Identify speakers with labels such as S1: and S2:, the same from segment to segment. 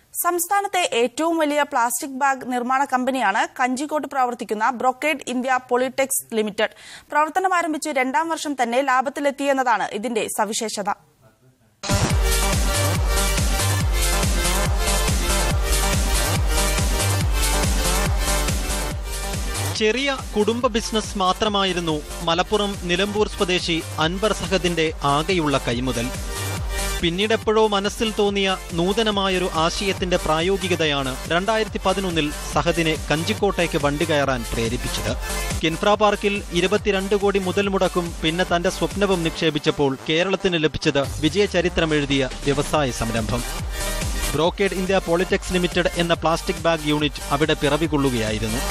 S1: സംസ്ഥാനത്തെ ഏറ്റവും വലിയ പ്ലാസ്റ്റിക് ബാഗ് നിർമ്മാണ കമ്പനിയാണ് കഞ്ചിക്കോട്ട് പ്രവർത്തിക്കുന്ന ബ്രൊക്കേഡ് ഇന്ത്യ പൊളിടെക്സ് ലിമിറ്റഡ് പ്രവർത്തനം ആരംഭിച്ച് രണ്ടാം വർഷം തന്നെ ലാഭത്തിലെത്തിയെന്നതാണ് ഇതിന്റെ സവിശേഷത
S2: ചെറിയ കുടുംബ ബിസിനസ് മാത്രമായിരുന്നു മലപ്പുറം നിലമ്പൂർ സ്വദേശി അൻവർ സഹദിന്റെ ആകെയുള്ള കൈമുതൽ പിന്നീടെപ്പോഴോ മനസ്സിൽ തോന്നിയ നൂതനമായൊരു ആശയത്തിന്റെ പ്രായോഗികതയാണ് രണ്ടായിരത്തി പതിനൊന്നിൽ സഹദിനെ കഞ്ചിക്കോട്ടേക്ക് വണ്ടി കയറാൻ പ്രേരിപ്പിച്ചത് കിൻഫ്ര പാർക്കിൽ ഇരുപത്തിരണ്ട് കോടി മുതൽ മുടക്കും പിന്നെ തന്റെ സ്വപ്നവും നിക്ഷേപിച്ചപ്പോൾ കേരളത്തിന് ലഭിച്ചത് വിജയചരിത്രമെഴുതിയ വ്യവസായ സംരംഭം ബ്രോക്കേഡ് ഇന്ത്യ പോളിടെക്സ് ലിമിറ്റഡ് എന്ന പ്ലാസ്റ്റിക് ബാഗ് യൂണിറ്റ് അവിടെ പിറവികൊള്ളുകയായിരുന്നു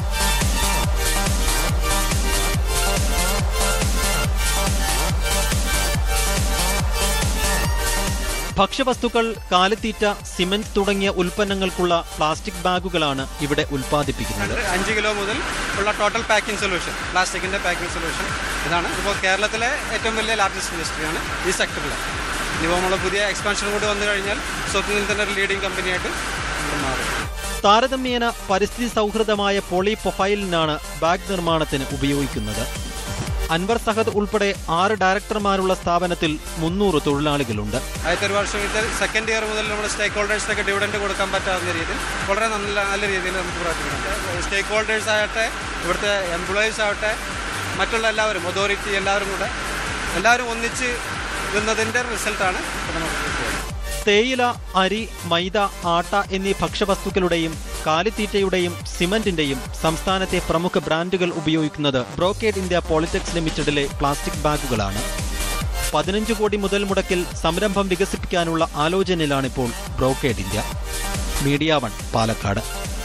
S2: ഭക്ഷ്യവസ്തുക്കൾ കാലിത്തീറ്റ സിമന്റ് തുടങ്ങിയ ഉൽപ്പന്നങ്ങൾക്കുള്ള പ്ലാസ്റ്റിക് ബാഗുകളാണ് ഇവിടെ ഉൽപ്പാദിപ്പിക്കുന്നത്
S3: അഞ്ച് കിലോ മുതൽ ഉള്ള ടോട്ടൽ പാക്കിംഗ് സൊല്യൂഷൻ പ്ലാസ്റ്റിക്കിന്റെ പാക്കിംഗ് സൊല്യൂഷൻ ഇതാണ് ഇപ്പോൾ കേരളത്തിലെ ഏറ്റവും വലിയ ലാർജസ്റ്റ് ഇൻഡസ്ട്രിയാണ് ഈ സെക്ടറിൽ ഇനിയിപ്പോൾ നമ്മൾ പുതിയ എക്സ്പാൻഷൻ കൂടി വന്നു കഴിഞ്ഞാൽ സ്വപ്നത്തിൽ തന്നെ ഒരു ലീഡിംഗ് കമ്പനിയായിട്ട് നമ്മൾ മാറും
S2: താരതമ്യേന പരിസ്ഥിതി സൗഹൃദമായ പോളി പ്രൊഫൈലിനാണ് ബാഗ് നിർമ്മാണത്തിന് ഉപയോഗിക്കുന്നത് അൻവർ സഹദ് ഉൾപ്പെടെ ആറ് ഡയറക്ടർമാരുള്ള സ്ഥാപനത്തിൽ മുന്നൂറ് തൊഴിലാളികളുണ്ട്
S3: ആദ്യത്തെ ഒരു വർഷം ഇത് സെക്കൻഡ് ഇയർ മുതൽ നമ്മൾ സ്റ്റേക്ക് ഹോൾഡേഴ്സിനൊക്കെ ഡിവിഡൻഡ് കൊടുക്കാൻ പറ്റാവുന്ന രീതിയിൽ വളരെ നല്ല നല്ല രീതിയിൽ നമുക്ക് പ്രവർത്തിക്കുന്നുണ്ട് സ്റ്റേക്ക് ഹോൾഡേഴ്സ് ആകട്ടെ ഇവിടുത്തെ എംപ്ലോയീസ് ആവട്ടെ മറ്റുള്ള എല്ലാവരും അതോറിറ്റി എല്ലാവരും കൂടെ എല്ലാവരും ഒന്നിച്ച് നിന്നതിൻ്റെ റിസൾട്ടാണ് ഇപ്പോൾ നമുക്ക് കിട്ടിയത്
S2: തേയില അരി മൈദ ആട്ട എന്നീ ഭക്ഷ്യവസ്തുക്കളുടെയും കാലിത്തീറ്റയുടെയും സിമന്റിന്റെയും സംസ്ഥാനത്തെ പ്രമുഖ ബ്രാൻഡുകൾ ഉപയോഗിക്കുന്നത് ബ്രോക്കേഡ് ഇന്ത്യ പോളിടെക്സ് ലിമിറ്റഡിലെ പ്ലാസ്റ്റിക് ബാഗുകളാണ് പതിനഞ്ച് കോടി മുതൽ മുടക്കിൽ സംരംഭം വികസിപ്പിക്കാനുള്ള ആലോചനയിലാണിപ്പോൾ Brocade India media one Palakkad